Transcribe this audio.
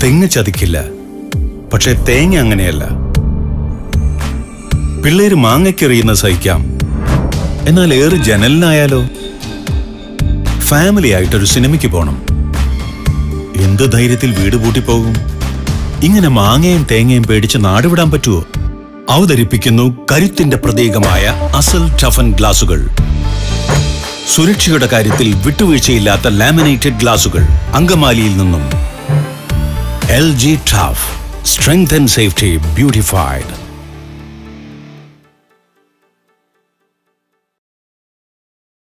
തെങ്ങ് ചതിക്കില്ല പക്ഷെ തേങ്ങ അങ്ങനെയല്ല പിള്ളേര് മാങ്ങയ്ക്കെറിയുന്ന സഹിക്കാം എന്നാൽ ഏറ് ജനലിനായാലോ ഫാമിലി ആയിട്ടൊരു സിനിമയ്ക്ക് പോണം എന്ത് ധൈര്യത്തിൽ വീട് പൂട്ടിപ്പോകും ഇങ്ങനെ മാങ്ങയും തേങ്ങയും പേടിച്ച് നാടുവിടാൻ പറ്റുമോ അവതരിപ്പിക്കുന്നു കരുത്തിന്റെ പ്രതീകമായ അസൽ ടഫൻ ഗ്ലാസുകൾ സുരക്ഷയുടെ കാര്യത്തിൽ വിട്ടുവീഴ്ചയില്ലാത്ത ലാമിനേറ്റഡ് ഗ്ലാസുകൾ അങ്കമാലിയിൽ നിന്നും എൽ ജി ട്രാഫ് സ്ട്രെങ്ത് ആൻഡ് സേഫ്റ്റി ബ്യൂട്ടിഫൈഡ്